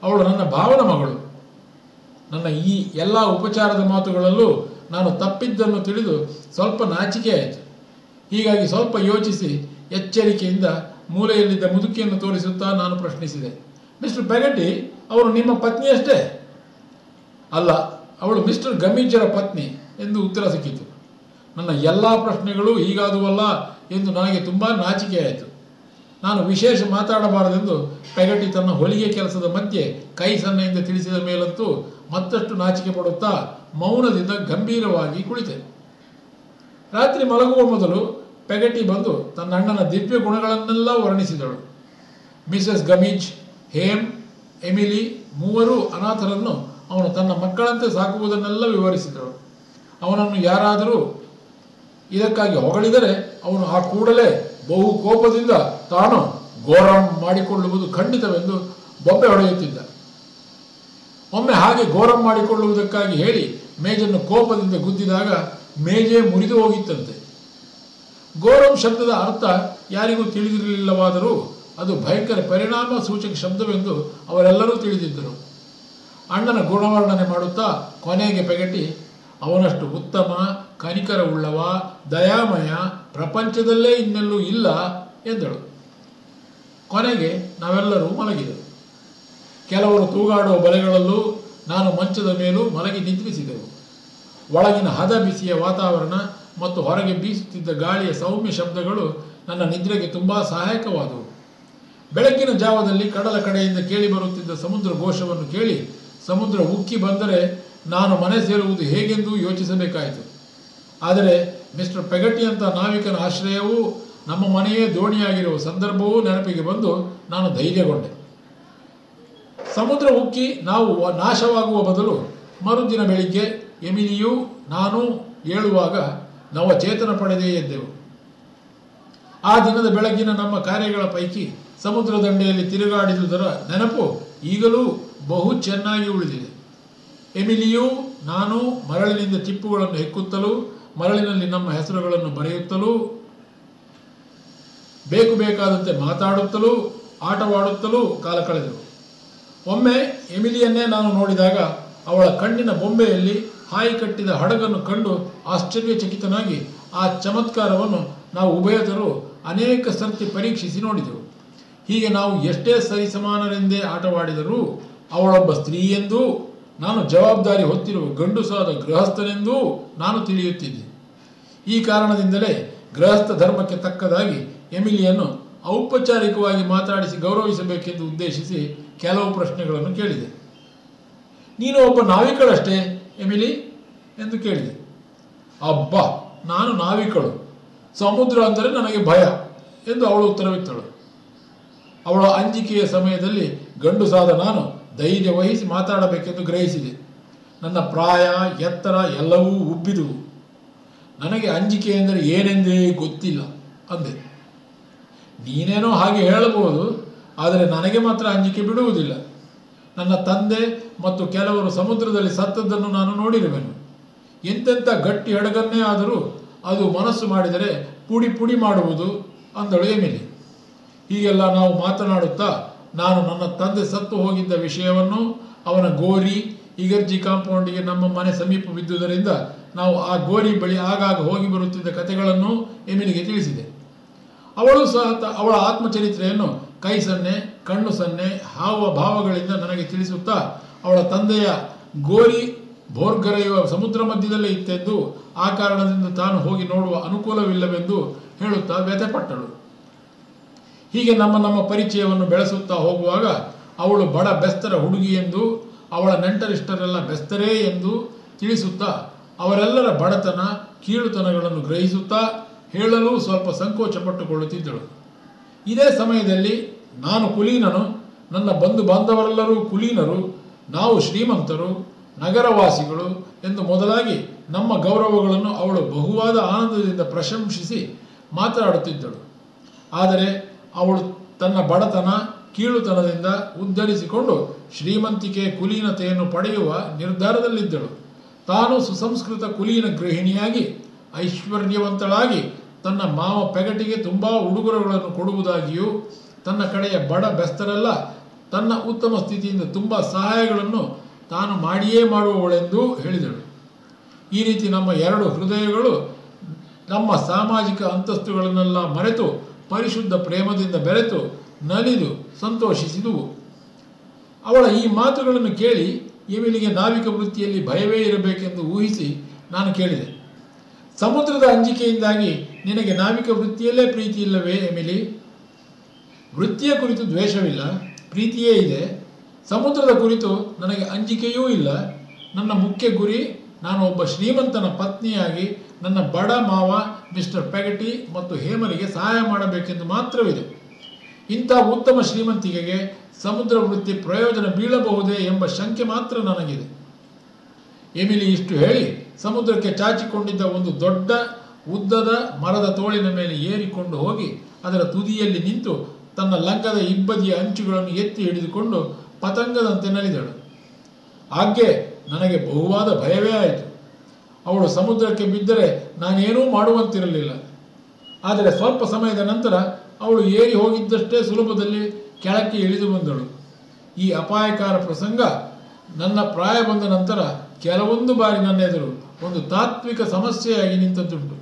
ಅವಳು ನನ್ನ ಭಾವನ ಮಗಳು ನನ್ನ ಈ ಎಲ್ಲ ಉಪಚಾರದ ಮಾತುಗಳಲ್ಲೂ ನಾನು ತಪ್ಪಿದ್ದನ್ನು ತಿಳಿದು ಸ್ವಲ್ಪ ನಾಚಿಕೆ ಆಯಿತು ಹೀಗಾಗಿ ಸ್ವಲ್ಪ ಯೋಚಿಸಿ ಎಚ್ಚರಿಕೆಯಿಂದ ಮೂಲೆಯಲ್ಲಿದ್ದ ಮುದುಕಿಯನ್ನು ತೋರಿಸುತ್ತಾ ನಾನು ಪ್ರಶ್ನಿಸಿದೆ ಮಿಸ್ಟರ್ ಪೆಗಟಿ ಅವರು ನಿಮ್ಮ ಪತ್ನಿಯಷ್ಟೇ ಅಲ್ಲ ಅವಳು ಮಿಸ್ಟರ್ ಗಮೀಜರ ಪತ್ನಿ ಎಂದು ಉತ್ತರ ಸಿಕ್ಕಿತು ನನ್ನ ಎಲ್ಲ ಪ್ರಶ್ನೆಗಳು ಹೀಗಾದುವಲ್ಲ ಎಂದು ನನಗೆ ತುಂಬ ನಾಚಿಕೆಯಾಯಿತು ನಾನು ವಿಶೇಷ ಮಾತಾಡಬಾರದೆಂದು ಪೆಗಟಿ ತನ್ನ ಹೊಲಿಗೆ ಕೆಲಸದ ಮಧ್ಯೆ ಕೈ ಸನ್ನೆಯಿಂದ ತಿಳಿಸಿದ ಮೇಲಂತೂ ಮತ್ತಷ್ಟು ನಾಚಿಕೆ ಪಡುತ್ತಾ ಮೌನದಿಂದ ಗಂಭೀರವಾಗಿ ಕುಳಿತೆ ರಾತ್ರಿ ಮಲಗುವ ಮೊದಲು ಪೆಗಟಿ ಬಂದು ತನ್ನ ಅಣ್ಣನ ದಿವ್ಯ ಗುಣಗಳನ್ನೆಲ್ಲ ವರ್ಣಿಸಿದಳು ಮಿಸೆಸ್ ಗಮೀಜ್ ಹೇಮ್ ಎಮಿಲಿ ಮೂವರು ಅನಾಥರನ್ನು ಅವನು ತನ್ನ ಮಕ್ಕಳಂತೆ ಸಾಕುವುದನ್ನೆಲ್ಲ ವಿವರಿಸಿದಳು ಅವನನ್ನು ಯಾರಾದರೂ ಇದಕ್ಕಾಗಿ ಹೊಗಳಿದರೆ ಅವನು ಆ ಕೂಡಲೇ ಬಹು ಕೋಪದಿಂದ ತಾನು ಘೋರಂ ಮಾಡಿಕೊಳ್ಳುವುದು ಖಂಡಿತವೆಂದು ಬೊಬ್ಬೆ ಹೊಡೆಯುತ್ತಿದ್ದ ಒಮ್ಮೆ ಹಾಗೆ ಘೋರಂ ಮಾಡಿಕೊಳ್ಳುವುದಕ್ಕಾಗಿ ಹೇಳಿ ಮೇಜನ್ನು ಕೋಪದಿಂದ ಗುದ್ದಿದಾಗ ಮೇಜೇ ಮುರಿದು ಹೋಗಿತ್ತಂತೆ ಘೋರಂ ಶಬ್ದದ ಅರ್ಥ ಯಾರಿಗೂ ತಿಳಿದಿರಲಿಲ್ಲವಾದರೂ ಅದು ಭಯಂಕರ ಪರಿಣಾಮ ಸೂಚಕ ಶಬ್ದವೆಂದು ಅವರೆಲ್ಲರೂ ತಿಳಿದಿದ್ದರು ಅಣ್ಣನ ಗುಣವರ್ಣನೆ ಮಾಡುತ್ತಾ ಕೊನೆಗೆ ಪೆಗಟಿ ಅವನಷ್ಟು ಉತ್ತಮ ಕನಿಕರವುಳ್ಳವ ದಯಾಮಯ ಪ್ರಪಂಚದಲ್ಲೇ ಇನ್ನೆಲ್ಲೂ ಇಲ್ಲ ಎಂದಳು ಕೊನೆಗೆ ನಾವೆಲ್ಲರೂ ಮಲಗಿದೆವು ಕೆಲವರು ತೂಗಾಡುವ ಬಲೆಗಳಲ್ಲೂ ನಾನು ಮಂಚದ ಮೇಲೂ ಮಲಗಿ ನಿದ್ರಿಸಿದೆವು ಒಳಗಿನ ಹದ ಬಿಸಿಯ ವಾತಾವರಣ ಮತ್ತು ಹೊರಗೆ ಬೀಸುತ್ತಿದ್ದ ಗಾಳಿಯ ಸೌಮ್ಯ ಶಬ್ದಗಳು ನನ್ನ ನಿದ್ರೆಗೆ ತುಂಬ ಸಹಾಯಕವಾದವು ಬೆಳಗಿನ ಜಾವದಲ್ಲಿ ಕಡಲ ಕಡೆಯಿಂದ ಕೇಳಿ ಬರುತ್ತಿದ್ದ ಸಮುದ್ರ ಘೋಷವನ್ನು ಕೇಳಿ ಸಮುದ್ರ ಉಕ್ಕಿ ಬಂದರೆ ನಾನು ಮನೆ ಸೇರುವುದು ಹೇಗೆಂದು ಯೋಚಿಸಬೇಕಾಯಿತು ಆದರೆ ಮಿಸ್ಟರ್ ಪೆಗಟಿಯಂಥ ನಾವಿಕನ ಆಶ್ರಯವೂ ನಮ್ಮ ಮನೆಯೇ ದೋಣಿಯಾಗಿರುವ ಸಂದರ್ಭವೂ ನೆನಪಿಗೆ ಬಂದು ನಾನು ಧೈರ್ಯಗೊಂಡೆ ಸಮುದ್ರ ಉಕ್ಕಿ ನಾವು ನಾಶವಾಗುವ ಬದಲು ಮರುದಿನ ಬೆಳಿಗ್ಗೆ ಎಮಿಲಿಯೂ ನಾನು ಏಳುವಾಗ ನವಚೇತನ ಪಡೆದೇ ಎದ್ದೆವು ಆ ದಿನದ ಬೆಳಗಿನ ನಮ್ಮ ಕಾರ್ಯಗಳ ಪೈಕಿ ಸಮುದ್ರ ದಂಡೆಯಲ್ಲಿ ತಿರುಗಾಡಿದುದರ ನೆನಪು ಈಗಲೂ ಬಹು ಚೆನ್ನಾಗಿ ಉಳಿದಿದೆ ಎಮಿಲಿಯೂ ನಾನು ಮರಳಿನಿಂದ ಚಿಪ್ಪುಗಳನ್ನು ಹೆಕ್ಕುತ್ತಲೂ ಮರಳಿನಲ್ಲಿ ನಮ್ಮ ಹೆಸರುಗಳನ್ನು ಬರೆಯುತ್ತಲೂ ಬೇಕು ಬೇಕಾದಂತೆ ಮಾತಾಡುತ್ತಲೂ ಆಟವಾಡುತ್ತಲೂ ಕಾಲ ಕಳೆದೆವು ಒಮ್ಮೆ ಎಮಿಲಿಯನ್ನೇ ನಾನು ನೋಡಿದಾಗ ಅವಳ ಕಣ್ಣಿನ ಬೊಂಬೆಯಲ್ಲಿ ಹಾಯಿ ಕಟ್ಟಿದ ಹಡಗನ್ನು ಕಂಡು ಆಶ್ಚರ್ಯಚಕಿತನಾಗಿ ಆ ಚಮತ್ಕಾರವನ್ನು ನಾವು ಉಭಯತರು ಅನೇಕ ಸರ್ತಿ ಪರೀಕ್ಷಿಸಿ ನೋಡಿದೆವು ಹೀಗೆ ನಾವು ಎಷ್ಟೇ ಸರಿಸಮಾನರೆಂದೇ ಆಟವಾಡಿದರೂ ಅವಳೊಬ್ಬ ಸ್ತ್ರೀಯೆಂದೂ ನಾನು ಜವಾಬ್ದಾರಿ ಹೊತ್ತಿರುವ ಗಂಡುಸಾದ ಗೃಹಸ್ಥನೆಂದೂ ನಾನು ತಿಳಿಯುತ್ತಿದ್ದೆ ಈ ಕಾರಣದಿಂದಲೇ ಗೃಹಸ್ಥ ಧರ್ಮಕ್ಕೆ ತಕ್ಕದಾಗಿ ಎಮಿಲಿಯನ್ನು ಔಪಚಾರಿಕವಾಗಿ ಮಾತಾಡಿಸಿ ಗೌರವಿಸಬೇಕೆಂದು ಉದ್ದೇಶಿಸಿ ಕೆಲವು ಪ್ರಶ್ನೆಗಳನ್ನು ಕೇಳಿದೆ ನೀನು ಒಬ್ಬ ನಾವಿಕಳಷ್ಟೇ ಎಮಿಲಿ ಎಂದು ಕೇಳಿದೆ ಅಬ್ಬಾ ನಾನು ನಾವಿಕಳು ಸಮುದ್ರ ಅಂದರೆ ನನಗೆ ಭಯ ಎಂದು ಅವಳು ಉತ್ತರವಿತ್ತಳು ಅವಳ ಅಂಜಿಕೆಯ ಸಮಯದಲ್ಲಿ ಗಂಡುಸಾದ ನಾನು ಧೈರ್ಯ ವಹಿಸಿ ಮಾತಾಡಬೇಕೆಂದು ಗ್ರಹಿಸಿದೆ ನನ್ನ ಪ್ರಾಯ ಎತ್ತರ ಎಲ್ಲವೂ ಉಬ್ಬಿದುವು ನನಗೆ ಅಂಜಿಕೆ ಎಂದರೆ ಏನೆಂದೇ ಗೊತ್ತಿಲ್ಲ ಅಂದೆ ನೀನೇನೋ ಹಾಗೆ ಹೇಳಬಹುದು ಆದರೆ ನನಗೆ ಮಾತ್ರ ಅಂಜಿಕೆ ಬಿಡುವುದಿಲ್ಲ ನನ್ನ ತಂದೆ ಮತ್ತು ಕೆಲವರು ಸಮುದ್ರದಲ್ಲಿ ಸತ್ತದ್ದನ್ನು ನಾನು ನೋಡಿರುವೆನು ಎಂತೆಂಥ ಗಟ್ಟಿ ಹಡಗನ್ನೇ ಆದರೂ ಅದು ಮನಸ್ಸು ಮಾಡಿದರೆ ಪುಡಿ ಪುಡಿ ಮಾಡುವುದು ಅಂದಳು ಎಮಿಲಿ ಹೀಗೆಲ್ಲ ನಾವು ಮಾತನಾಡುತ್ತಾ ನಾನು ನನ್ನ ತಂದೆ ಸತ್ತು ಹೋಗಿದ್ದ ವಿಷಯವನ್ನು ಅವನ ಗೋರಿ ಇಗರ್ಜಿ ಕಾಂಪೌಂಡಿಗೆ ನಮ್ಮ ಮನೆ ಸಮೀಪವಿದ್ದುದರಿಂದ ನಾವು ಆ ಗೋರಿ ಬಳಿ ಆಗಾಗ ಹೋಗಿ ಬರುತ್ತಿದ್ದ ಕಥೆಗಳನ್ನು ಎಮಿಲಿಗೆ ತಿಳಿಸಿದೆ ಅವಳು ಸಹ ತ- ಅವಳ ಆತ್ಮಚರಿತ್ರೆಯನ್ನು ಕೈ ಸನ್ನೆ ಕಣ್ಣು ಸನ್ನೆ ಹಾವ ಭಾವಗಳಿಂದ ನನಗೆ ತಿಳಿಸುತ್ತಾ ಅವಳ ತಂದೆಯ ಗೋರಿ ಭೋರ್ಗರೆಯುವ ಸಮುದ್ರ ಮಧ್ಯದಲ್ಲೇ ಇತ್ತೆಂದು ಆ ಕಾರಣದಿಂದ ತಾನು ಹೋಗಿ ನೋಡುವ ಅನುಕೂಲವಿಲ್ಲವೆಂದು ಹೇಳುತ್ತಾ ವ್ಯಥೆಪಟ್ಟಳು ಹೀಗೆ ನಮ್ಮ ನಮ್ಮ ಪರಿಚಯವನ್ನು ಬೆಳೆಸುತ್ತಾ ಹೋಗುವಾಗ ಅವಳು ಬಡ ಬೆಸ್ತರ ಹುಡುಗಿ ಎಂದು ಅವಳ ನೆಂಟರಿಷ್ಟರೆಲ್ಲ ಬೆಸ್ತರೇ ಎಂದು ತಿಳಿಸುತ್ತಾ ಅವರೆಲ್ಲರ ಬಡತನ ಕೀಳುತನಗಳನ್ನು ಗ್ರಹಿಸುತ್ತಾ ಹೇಳಲು ಸ್ವಲ್ಪ ಸಂಕೋಚ ಪಟ್ಟುಕೊಳ್ಳುತ್ತಿದ್ದಳು ಇದೇ ಸಮಯದಲ್ಲಿ ನಾನು ಕುಲೀನನು ನನ್ನ ಬಂಧು ಬಾಂಧವರೆಲ್ಲರೂ ಕುಲೀನರು ನಾವು ಶ್ರೀಮಂತರು ನಗರವಾಸಿಗಳು ಎಂದು ಮೊದಲಾಗಿ ನಮ್ಮ ಗೌರವಗಳನ್ನು ಅವಳು ಬಹುವಾದ ಆನಂದದಿಂದ ಪ್ರಶಂಸಿಸಿ ಮಾತನಾಡುತ್ತಿದ್ದಳು ಆದರೆ ಅವಳು ತನ್ನ ಬಡತನ ಕೀಳುತನದಿಂದ ಉದ್ಧರಿಸಿಕೊಂಡು ಶ್ರೀಮಂತಿಕೆ ಕುಲೀನತೆಯನ್ನು ಪಡೆಯುವ ನಿರ್ಧಾರದಲ್ಲಿದ್ದಳು ತಾನು ಸುಸಂಸ್ಕೃತ ಕುಲೀನ ಗೃಹಿಣಿಯಾಗಿ ಐಶ್ವರ್ಯವಂತಳಾಗಿ ತನ್ನ ಮಾವ ಪೆಗಟಿಗೆ ತುಂಬ ಉಡುಗೊರೆಗಳನ್ನು ಕೊಡುವುದಾಗಿಯೂ ತನ್ನ ಕಡೆಯ ಬಡ ಬೆಸ್ತರೆಲ್ಲ ತನ್ನ ಉತ್ತಮ ಸ್ಥಿತಿಯಿಂದ ತುಂಬ ಸಹಾಯಗಳನ್ನು ತಾನು ಮಾಡಿಯೇ ಮಾಡುವವಳೆಂದು ಹೇಳಿದಳು ಈ ರೀತಿ ನಮ್ಮ ಎರಡು ಹೃದಯಗಳು ನಮ್ಮ ಸಾಮಾಜಿಕ ಅಂತಸ್ತುಗಳನ್ನೆಲ್ಲ ಮರೆತು ಪರಿಶುದ್ಧ ಪ್ರೇಮದಿಂದ ಬೆರೆತು ನಲಿದು ಸಂತೋಷಿಸಿದುವು ಅವಳ ಈ ಮಾತುಗಳನ್ನು ಕೇಳಿ ಎಮಿಲಿಗೆ ನಾವಿಕ ವೃತ್ತಿಯಲ್ಲಿ ಭಯವೇ ಇರಬೇಕೆಂದು ಊಹಿಸಿ ನಾನು ಕೇಳಿದೆ ಸಮುದ್ರದ ಅಂಜಿಕೆಯಿಂದಾಗಿ ನಿನಗೆ ನಾವಿಕ ವೃತ್ತಿಯಲ್ಲೇ ಪ್ರೀತಿ ಇಲ್ಲವೇ ಎಮಿಲಿ ವೃತ್ತಿಯ ಕುರಿತು ದ್ವೇಷವಿಲ್ಲ ಪ್ರೀತಿಯೇ ಇದೆ ಸಮುದ್ರದ ಕುರಿತು ನನಗೆ ಅಂಜಿಕೆಯೂ ಇಲ್ಲ ನನ್ನ ಮುಖ್ಯ ಗುರಿ ನಾನು ಒಬ್ಬ ಶ್ರೀಮಂತನ ಪತ್ನಿಯಾಗಿ ನನ್ನ ಬಡ ಮಾವ ಮಿಸ್ಟರ್ ಪೆಗಟಿ ಮತ್ತು ಹೇಮರಿಗೆ ಸಹಾಯ ಮಾಡಬೇಕೆಂದು ಮಾತ್ರವಿದೆ ಇಂಥ ಉತ್ತಮ ಶ್ರೀಮಂತಿಕೆಗೆ ಸಮುದ್ರ ವೃತ್ತಿ ಪ್ರಯೋಜನ ಬೀಳಬಹುದೇ ಎಂಬ ಶಂಕೆ ಮಾತ್ರ ನನಗಿದೆ ಎಮಿಲಿ ಇಷ್ಟು ಹೇಳಿ ಸಮುದ್ರಕ್ಕೆ ಚಾಚಿಕೊಂಡಿದ್ದ ಒಂದು ದೊಡ್ಡ ಉದ್ದದ ಮರದ ತೋಳಿನ ಮೇಲೆ ಏರಿಕೊಂಡು ಹೋಗಿ ಅದರ ತುದಿಯಲ್ಲಿ ನಿಂತು ತನ್ನ ಲಂಗದ ಇಬ್ಬದಿಯ ಅಂಚುಗಳನ್ನು ಎತ್ತಿ ಹಿಡಿದುಕೊಂಡು ಪತಂಗದಂತೆ ನಲಿದಳು ಆಗ್ಗೆ ನನಗೆ ಬಹುವಾದ ಭಯವೇ ಆಯಿತು ಅವಳು ಸಮುದ್ರಕ್ಕೆ ಬಿದ್ದರೆ ನಾನೇನೂ ಮಾಡುವಂತಿರಲಿಲ್ಲ ಆದರೆ ಸ್ವಲ್ಪ ಸಮಯದ ನಂತರ ಅವಳು ಏರಿ ಹೋಗಿದ್ದಷ್ಟೇ ಸುಲಭದಲ್ಲಿ ಕೆಳಕ್ಕೆ ಇಳಿದು ಬಂದಳು ಈ ಅಪಾಯಕಾರ ಪ್ರಸಂಗ ನನ್ನ ಪ್ರಾಯ ಬಂದ ನಂತರ ಕೆಲವೊಂದು ಬಾರಿ ನನ್ನ ಎದುರು ಒಂದು ತಾತ್ವಿಕ ಸಮಸ್ಯೆಯಾಗಿ ನಿಂತದ್ದುಂಟು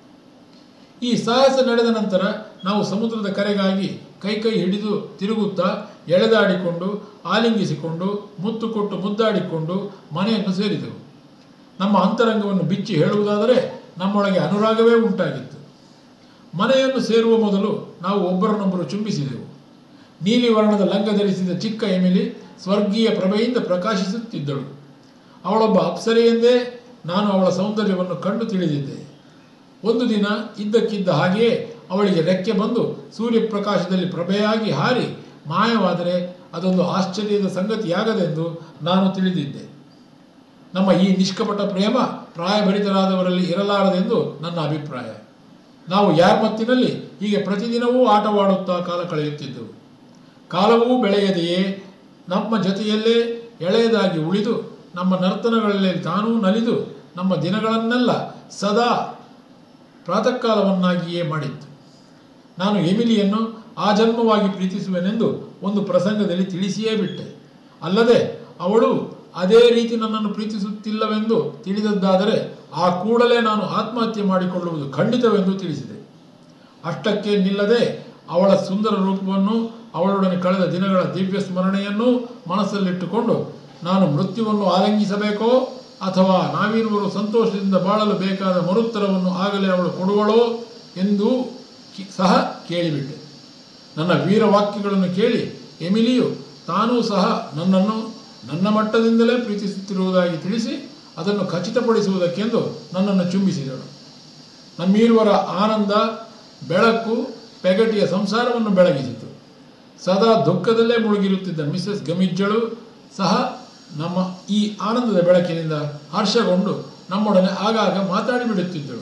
ಈ ಸಾಹಸ ನಡೆದ ನಂತರ ನಾವು ಸಮುದ್ರದ ಕರೆಗಾಗಿ ಕೈ ಕೈ ಹಿಡಿದು ತಿರುಗುತ್ತಾ ಎಳೆದಾಡಿಕೊಂಡು ಆಲಿಂಗಿಸಿಕೊಂಡು ಮುತ್ತು ಕೊಟ್ಟು ಮುದ್ದಾಡಿಕೊಂಡು ಮನೆಯನ್ನು ಸೇರಿದೆವು ನಮ್ಮ ಅಂತರಂಗವನ್ನು ಬಿಚ್ಚಿ ಹೇಳುವುದಾದರೆ ನಮ್ಮೊಳಗೆ ಅನುರಾಗವೇ ಉಂಟಾಗಿತ್ತು ಮನೆಯನ್ನು ಸೇರುವ ಮೊದಲು ನಾವು ಒಬ್ಬರನ್ನೊಬ್ಬರು ಚುಂಬಿಸಿದೆವು ನೀಲಿ ವರ್ಣದ ಲಂಗ ಧರಿಸಿದ ಚಿಕ್ಕ ಎಮಿಲಿ ಸ್ವರ್ಗೀಯ ಪ್ರಭೆಯಿಂದ ಪ್ರಕಾಶಿಸುತ್ತಿದ್ದಳು ಅವಳೊಬ್ಬ ಅಪ್ಸರೆಯೆಂದೇ ನಾನು ಅವಳ ಸೌಂದರ್ಯವನ್ನು ಕಂಡು ತಿಳಿದಿದ್ದೆ ಒಂದು ದಿನ ಇದ್ದಕ್ಕಿದ್ದ ಹಾಗೆಯೇ ಅವಳಿಗೆ ರೆಕ್ಕೆ ಬಂದು ಸೂರ್ಯಪ್ರಕಾಶದಲ್ಲಿ ಪ್ರಭೆಯಾಗಿ ಹಾರಿ ಮಾಯವಾದರೆ ಅದೊಂದು ಆಶ್ಚರ್ಯದ ಸಂಗತಿಯಾಗದೆಂದು ನಾನು ತಿಳಿದಿದ್ದೆ ನಮ್ಮ ಈ ನಿಷ್ಕಪಟ ಪ್ರೇಮ ಪ್ರಾಯಭರಿತರಾದವರಲ್ಲಿ ಇರಲಾರದೆಂದು ನನ್ನ ಅಭಿಪ್ರಾಯ ನಾವು ಯಾರ್ಮತ್ತಿನಲ್ಲಿ ಹೀಗೆ ಪ್ರತಿದಿನವೂ ಆಟವಾಡುತ್ತಾ ಕಾಲ ಕಳೆಯುತ್ತಿದ್ದೆವು ಕಾಲವೂ ಬೆಳೆಯದೆಯೇ ನಮ್ಮ ಜೊತೆಯಲ್ಲೇ ಎಳೆಯದಾಗಿ ಉಳಿದು ನಮ್ಮ ನರ್ತನಗಳಲ್ಲಿ ತಾನೂ ನಲಿದು ನಮ್ಮ ದಿನಗಳನ್ನೆಲ್ಲ ಸದಾ ಪ್ರಾತಃ ಕಾಲವನ್ನಾಗಿಯೇ ಮಾಡಿತ್ತು ನಾನು ಎಮಿಲಿಯನ್ನು ಆಜನ್ಮವಾಗಿ ಪ್ರೀತಿಸುವೆನೆಂದು ಒಂದು ಪ್ರಸಂಗದಲ್ಲಿ ತಿಳಿಸಿಯೇ ಬಿಟ್ಟೆ ಅಲ್ಲದೆ ಅವಳು ಅದೇ ರೀತಿ ನನ್ನನ್ನು ಪ್ರೀತಿಸುತ್ತಿಲ್ಲವೆಂದು ತಿಳಿದದ್ದಾದರೆ ಆ ಕೂಡಲೇ ನಾನು ಆತ್ಮಹತ್ಯೆ ಮಾಡಿಕೊಳ್ಳುವುದು ಖಂಡಿತವೆಂದು ತಿಳಿಸಿದೆ ಅಷ್ಟಕ್ಕೆ ನಿಲ್ಲದೆ ಅವಳ ಸುಂದರ ರೂಪವನ್ನು ಅವಳೊಡನೆ ಕಳೆದ ದಿನಗಳ ದಿವ್ಯ ಸ್ಮರಣೆಯನ್ನು ಮನಸ್ಸಲ್ಲಿಟ್ಟುಕೊಂಡು ನಾನು ಮೃತ್ಯುವನ್ನು ಆಲಂಘಿಸಬೇಕೋ ಅಥವಾ ನಾವಿರುವರು ಸಂತೋಷದಿಂದ ಬಾಳಲು ಬೇಕಾದ ಮರುತ್ತರವನ್ನು ಆಗಲೇ ಅವಳು ಕೊಡುವಳೋ ಎಂದು ಕಿ- ಸಹ ಕೇಳಿಬಿಟ್ಟೆ ನನ್ನ ವೀರವಾಕ್ಯಗಳನ್ನು ಕೇಳಿ ಎಮಿಲಿಯು ತಾನೂ ಸಹ ನನ್ನನ್ನು ನನ್ನ ಮಟ್ಟದಿಂದಲೇ ಪ್ರೀತಿಸುತ್ತಿರುವುದಾಗಿ ತಿಳಿಸಿ ಅದನ್ನು ಖಚಿತಪಡಿಸುವುದಕ್ಕೆಂದು ನನ್ನನ್ನು ಚುಂಬಿಸಿದಳು ನಮ್ಮೀರುವರ ಆನಂದ ಬೆಳಕು ಪೆಗಟಿಯ ಸಂಸಾರವನ್ನು ಬೆಳಗಿಸಿತು ಸದಾ ದುಃಖದಲ್ಲೇ ಮುಳುಗಿರುತ್ತಿದ್ದ ಮಿಸೆಸ್ ಗಮಿಜ್ಜಳು ಸಹ ನಮ್ಮ ಈ ಆನಂದದ ಬೆಳಕಿನಿಂದ ಹರ್ಷಗೊಂಡು ನಮ್ಮೊಡನೆ ಆಗಾಗ ಮಾತಾಡಿಬಿಡುತ್ತಿದ್ದಳು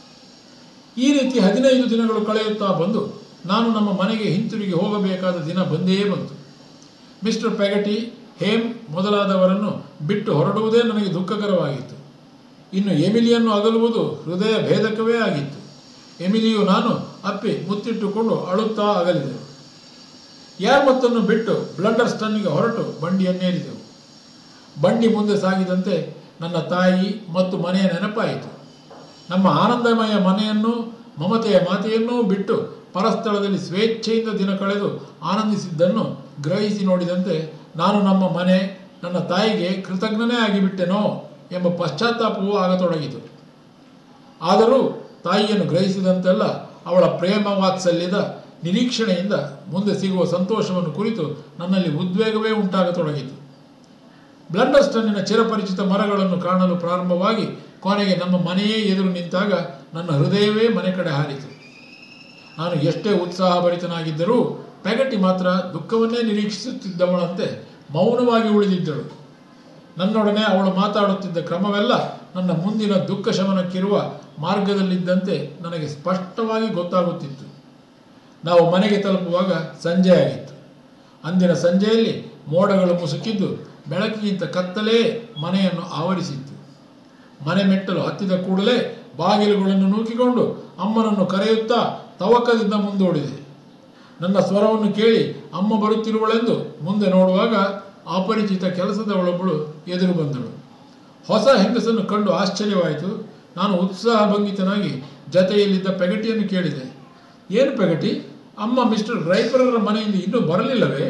ಈ ರೀತಿ ಹದಿನೈದು ದಿನಗಳು ಕಳೆಯುತ್ತಾ ಬಂದು ನಾನು ನಮ್ಮ ಮನೆಗೆ ಹಿಂತಿರುಗಿ ಹೋಗಬೇಕಾದ ದಿನ ಬಂದೇ ಬಂತು ಮಿಸ್ಟರ್ ಪೆಗಟಿ ಹೇಮ್ ಮೊದಲಾದವರನ್ನು ಬಿಟ್ಟು ಹೊರಡುವುದೇ ನನಗೆ ದುಃಖಕರವಾಗಿತ್ತು ಇನ್ನು ಎಮಿಲಿಯನ್ನು ಅಗಲುವುದು ಹೃದಯ ಭೇದಕವೇ ಆಗಿತ್ತು ಎಮಿಲಿಯು ನಾನು ಅಪ್ಪಿ ಮುತ್ತಿಟ್ಟುಕೊಂಡು ಅಳುತ್ತಾ ಅಗಲಿದೆವು ಯಾರ್ಮತ್ತನ್ನು ಬಿಟ್ಟು ಬ್ಲಂಡರ್ ಸ್ಟನ್ನಿಗೆ ಹೊರಟು ಬಂಡಿಯನ್ನೇರಿದೆವು ಬಂಡಿ ಮುಂದೆ ಸಾಗಿದಂತೆ ನನ್ನ ತಾಯಿ ಮತ್ತು ಮನೆಯ ನೆನಪಾಯಿತು ನಮ್ಮ ಆನಂದಮಯ ಮನೆಯನ್ನು ಮಮತೆಯ ಮಾತೆಯನ್ನೂ ಬಿಟ್ಟು ಪರಸ್ಥಳದಲ್ಲಿ ಸ್ವೇಚ್ಛೆಯಿಂದ ದಿನ ಕಳೆದು ಆನಂದಿಸಿದ್ದನ್ನು ಗ್ರಹಿಸಿ ನೋಡಿದಂತೆ ನಾನು ನಮ್ಮ ಮನೆ ನನ್ನ ತಾಯಿಗೆ ಕೃತಜ್ಞನೇ ಆಗಿಬಿಟ್ಟೆನೋ ಎಂಬ ಪಶ್ಚಾತ್ತಾಪವೂ ಆಗತೊಡಗಿತು ಆದರೂ ತಾಯಿಯನ್ನು ಗ್ರಹಿಸಿದಂತೆಲ್ಲ ಅವಳ ಪ್ರೇಮ ವಾತ್ಸಲ್ಯದ ನಿರೀಕ್ಷಣೆಯಿಂದ ಮುಂದೆ ಸಿಗುವ ಸಂತೋಷವನ್ನು ಕುರಿತು ನನ್ನಲ್ಲಿ ಉದ್ವೇಗವೇ ಉಂಟಾಗತೊಡಗಿತು ಬ್ಲಂಡರ್ಸ್ಟನ್ನಿನ ಚಿರಪರಿಚಿತ ಮರಗಳನ್ನು ಕಾಣಲು ಪ್ರಾರಂಭವಾಗಿ ಕೊನೆಗೆ ನಮ್ಮ ಮನೆಯೇ ಎದುರು ನಿಂತಾಗ ನನ್ನ ಹೃದಯವೇ ಮನೆ ಕಡೆ ಹಾರಿತು ನಾನು ಎಷ್ಟೇ ಉತ್ಸಾಹಭರಿತನಾಗಿದ್ದರೂ ಪೆಗಟಿ ಮಾತ್ರ ದುಃಖವನ್ನೇ ನಿರೀಕ್ಷಿಸುತ್ತಿದ್ದವಳಂತೆ ಮೌನವಾಗಿ ಉಳಿದಿದ್ದಳು ನನ್ನೊಡನೆ ಅವಳು ಮಾತಾಡುತ್ತಿದ್ದ ಕ್ರಮವೆಲ್ಲ ನನ್ನ ಮುಂದಿನ ದುಃಖ ಶಮನಕ್ಕಿರುವ ಮಾರ್ಗದಲ್ಲಿದ್ದಂತೆ ನನಗೆ ಸ್ಪಷ್ಟವಾಗಿ ಗೊತ್ತಾಗುತ್ತಿತ್ತು ನಾವು ಮನೆಗೆ ತಲುಪುವಾಗ ಸಂಜೆ ಆಗಿತ್ತು ಅಂದಿನ ಸಂಜೆಯಲ್ಲಿ ಮೋಡಗಳು ಮುಸುಕಿದ್ದು ಬೆಳಕಿಗಿಂತ ಕತ್ತಲೇ ಮನೆಯನ್ನು ಆವರಿಸಿತ್ತು ಮನೆ ಮೆಟ್ಟಲು ಹತ್ತಿದ ಕೂಡಲೇ ಬಾಗಿಲುಗಳನ್ನು ನೂಕಿಕೊಂಡು ಅಮ್ಮನನ್ನು ಕರೆಯುತ್ತಾ ತವಕದಿಂದ ಮುಂದೋಡಿದೆ ನನ್ನ ಸ್ವರವನ್ನು ಕೇಳಿ ಅಮ್ಮ ಬರುತ್ತಿರುವಳೆಂದು ಮುಂದೆ ನೋಡುವಾಗ ಅಪರಿಚಿತ ಕೆಲಸದವಳೊಬ್ಬಳು ಎದುರು ಬಂದಳು ಹೊಸ ಹೆಂಗಸನ್ನು ಕಂಡು ಆಶ್ಚರ್ಯವಾಯಿತು ನಾನು ಉತ್ಸಾಹಭಂಗಿತನಾಗಿ ಜತೆಯಲ್ಲಿದ್ದ ಪೆಗಟಿಯನ್ನು ಕೇಳಿದೆ ಏನು ಪೆಗಟಿ ಅಮ್ಮ ಮಿಸ್ಟರ್ ರೈಪರರ ಮನೆಯಿಂದ ಇನ್ನೂ ಬರಲಿಲ್ಲವೇ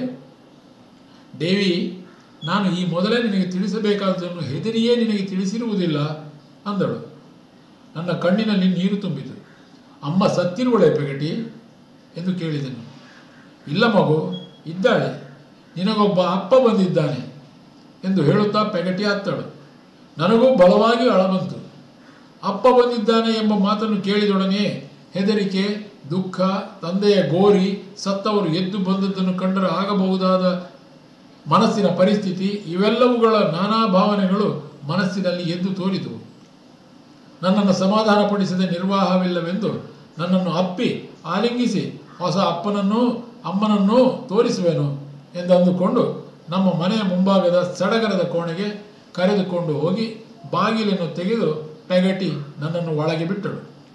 ದೇವಿ ನಾನು ಈ ಮೊದಲೇ ನಿನಗೆ ತಿಳಿಸಬೇಕಾದದನ್ನು ಹೆದರಿಯೇ ನಿನಗೆ ತಿಳಿಸಿರುವುದಿಲ್ಲ ಅಂದಳು ನನ್ನ ಕಣ್ಣಿನಲ್ಲಿ ನೀರು ತುಂಬಿತು ಅಮ್ಮ ಸತ್ತಿರುವಳೆ ಪೆಗಟಿ ಎಂದು ಕೇಳಿದೆನು ಇಲ್ಲ ಮಗು ಇದ್ದಾಳೆ ನಿನಗೊಬ್ಬ ಅಪ್ಪ ಬಂದಿದ್ದಾನೆ ಎಂದು ಹೇಳುತ್ತಾ ಪೆಗಟಿ ಅತ್ತಳು ನನಗೂ ಬಲವಾಗಿ ಅಳಬಂತು ಅಪ್ಪ ಬಂದಿದ್ದಾನೆ ಎಂಬ ಮಾತನ್ನು ಕೇಳಿದೊಡನೆ ಹೆದರಿಕೆ ದುಃಖ ತಂದೆಯ ಗೋರಿ ಸತ್ತವರು ಎದ್ದು ಬಂದದ್ದನ್ನು ಕಂಡರೆ ಆಗಬಹುದಾದ ಮನಸ್ಸಿನ ಪರಿಸ್ಥಿತಿ ಇವೆಲ್ಲವುಗಳ ನಾನಾ ಭಾವನೆಗಳು ಮನಸ್ಸಿನಲ್ಲಿ ಎದ್ದು ತೋರಿದವು ನನ್ನನ್ನು ಸಮಾಧಾನಪಡಿಸದೆ ನಿರ್ವಾಹವಿಲ್ಲವೆಂದು ನನ್ನನ್ನು ಅಪ್ಪಿ ಆಲಿಂಗಿಸಿ ಹೊಸ ಅಪ್ಪನನ್ನೂ ಅಮ್ಮನನ್ನೂ ತೋರಿಸುವೆನು ಎಂದು ಅಂದುಕೊಂಡು ನಮ್ಮ ಮನೆಯ ಮುಂಭಾಗದ ಸಡಗರದ ಕೋಣೆಗೆ ಕರೆದುಕೊಂಡು ಹೋಗಿ ಬಾಗಿಲನ್ನು ತೆಗೆದು ಪೆಗಟಿ ನನ್ನನ್ನು ಒಳಗೆ ಬಿಟ್ಟಳು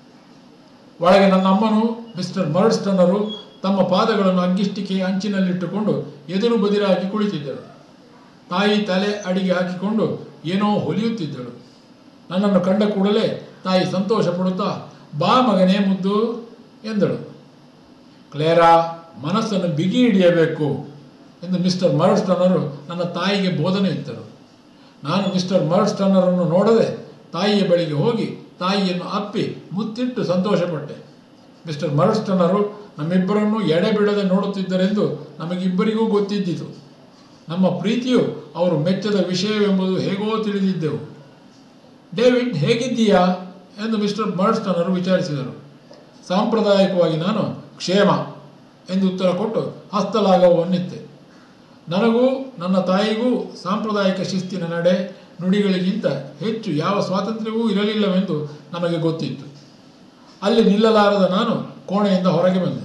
ಒಳಗೆ ನನ್ನ ಅಮ್ಮನು ಮಿಸ್ಟರ್ ಮರ್ಡ್ಸ್ಟನ್ನರು ತಮ್ಮ ಪಾದಗಳನ್ನು ಅಗ್ಗಿಷ್ಟಿಕೆ ಅಂಚಿನಲ್ಲಿಟ್ಟುಕೊಂಡು ಎದುರು ಬದಿರಾಗಿ ಕುಳಿತಿದ್ದರು ತಾಯಿ ತಲೆ ಅಡಿಗೆ ಹಾಕಿಕೊಂಡು ಏನೋ ಹೊಲಿಯುತ್ತಿದ್ದಳು ನನ್ನನ್ನು ಕಂಡ ಕೂಡಲೇ ತಾಯಿ ಸಂತೋಷ ಪಡುತ್ತಾ ಬಾ ಮಗನೇ ಮುದ್ದು ಎಂದಳು ಕ್ಲೇರಾ ಮನಸ್ಸನ್ನು ಬಿಗಿ ಹಿಡಿಯಬೇಕು ಎಂದು ಮಿಸ್ಟರ್ ಮರ್ಡ್ಸ್ಟನ್ನರು ನನ್ನ ತಾಯಿಗೆ ಬೋಧನೆ ಇತ್ತರು ನಾನು ಮಿಸ್ಟರ್ ಮರ್ಡ್ಸ್ಟನ್ನರನ್ನು ನೋಡದೆ ತಾಯಿಯ ಬಳಿಗೆ ಹೋಗಿ ತಾಯಿಯನ್ನು ಅಪ್ಪಿ ಮುತ್ತಿಟ್ಟು ಸಂತೋಷಪಟ್ಟೆ ಮಿಸ್ಟರ್ ಮರ್ಡ್ಸ್ಟನ್ನರು ನಮ್ಮಿಬ್ಬರನ್ನು ಎಡೆ ಬಿಡದೆ ನೋಡುತ್ತಿದ್ದರೆಂದು ನಮಗಿಬ್ಬರಿಗೂ ಗೊತ್ತಿದ್ದಿತು ನಮ್ಮ ಪ್ರೀತಿಯು ಅವರು ಮೆಚ್ಚದ ವಿಷಯವೆಂಬುದು ಹೇಗೋ ತಿಳಿದಿದ್ದೆವು ಡೇವಿಡ್ ಹೇಗಿದ್ದೀಯಾ ಎಂದು ಮಿಸ್ಟರ್ ಮರ್ಡ್ಸ್ಟನ್ನರು ವಿಚಾರಿಸಿದರು ಸಾಂಪ್ರದಾಯಿಕವಾಗಿ ನಾನು ಕ್ಷೇಮ ಎಂದು ಉತ್ತರ ಕೊಟ್ಟು ಹಸ್ತಲಾಘವನ್ನಿತ್ತೆ ನನಗೂ ನನ್ನ ತಾಯಿಗೂ ಸಾಂಪ್ರದಾಯಿಕ ಶಿಸ್ತಿನ ನಡೆ ನುಡಿಗಳಿಗಿಂತ ಹೆಚ್ಚು ಯಾವ ಸ್ವಾತಂತ್ರ್ಯವೂ ಇರಲಿಲ್ಲವೆಂದು ನಮಗೆ ಗೊತ್ತಿತ್ತು ಅಲ್ಲಿ ನಿಲ್ಲಲಾರದ ನಾನು ಕೋಣೆಯಿಂದ ಹೊರಗೆ ಬಂದೆ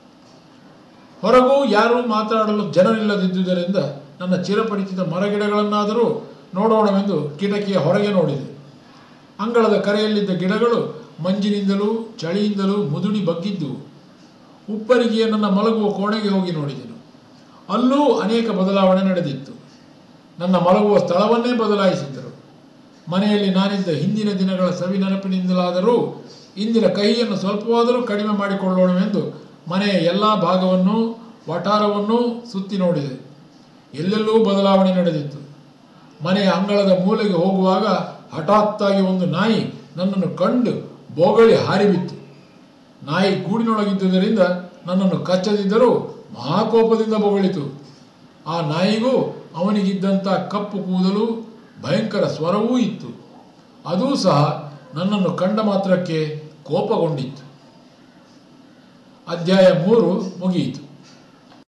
ಹೊರಗೂ ಯಾರೂ ಮಾತಾಡಲು ಜನರಿಲ್ಲದಿದ್ದುದರಿಂದ ನನ್ನ ಚಿರಪರಿಚಿತ ಮರಗಿಡಗಳನ್ನಾದರೂ ನೋಡೋಣವೆಂದು ಕಿಟಕಿಯ ಹೊರಗೆ ನೋಡಿದೆ ಅಂಗಳದ ಕರೆಯಲ್ಲಿದ್ದ ಗಿಡಗಳು ಮಂಜಿನಿಂದಲೂ ಚಳಿಯಿಂದಲೂ ಮುದುಡಿ ಬಗ್ಗಿದ್ದುವು ಉಪ್ಪರಿಗೆಯ ನನ್ನ ಮಲಗುವ ಕೋಣೆಗೆ ಹೋಗಿ ನೋಡಿದೆನು ಅಲ್ಲೂ ಅನೇಕ ಬದಲಾವಣೆ ನಡೆದಿತ್ತು ನನ್ನ ಮಲಗುವ ಸ್ಥಳವನ್ನೇ ಬದಲಾಯಿಸಿದ್ದರು ಮನೆಯಲ್ಲಿ ನಾನಿದ್ದ ಹಿಂದಿನ ದಿನಗಳ ಸವಿ ನೆನಪಿನಿಂದಲಾದರೂ ಇಂದಿನ ಕಹಿಯನ್ನು ಸ್ವಲ್ಪವಾದರೂ ಕಡಿಮೆ ಮಾಡಿಕೊಳ್ಳೋಣವೆಂದು ಮನೆಯ ಎಲ್ಲ ಭಾಗವನ್ನು ವಠಾರವನ್ನೂ ಸುತ್ತಿ ನೋಡಿದೆ ಎಲ್ಲೆಲ್ಲೂ ಬದಲಾವಣೆ ನಡೆದಿತ್ತು ಮನೆಯ ಅಂಗಳದ ಮೂಲೆಗೆ ಹೋಗುವಾಗ ಹಠಾತ್ತಾಗಿ ಒಂದು ನಾಯಿ ನನ್ನನ್ನು ಕಂಡು ಬೋಗಳಿ ಹಾರಿಬಿತ್ತು ನಾಯಿ ಗೂಡಿನೊಳಗಿದ್ದುದರಿಂದ ನನ್ನನ್ನು ಕಚ್ಚದಿದ್ದರೂ ಮಹಾಕೋಪದಿಂದ ಬೊಗಳಿತು ಆ ನಾಯಿಗೂ ಅವನಿಗಿದ್ದಂಥ ಕಪ್ಪು ಕೂದಲು ಭಯಂಕರ ಸ್ವರವೂ ಇತ್ತು ಅದೂ ಸಹ ನನ್ನನ್ನು ಕಂಡ ಮಾತ್ರಕ್ಕೆ ಕೋಪಗೊಂಡಿತ್ತು ಅಧ್ಯಾಯ ಮೂರು ಮುಗಿಯಿತು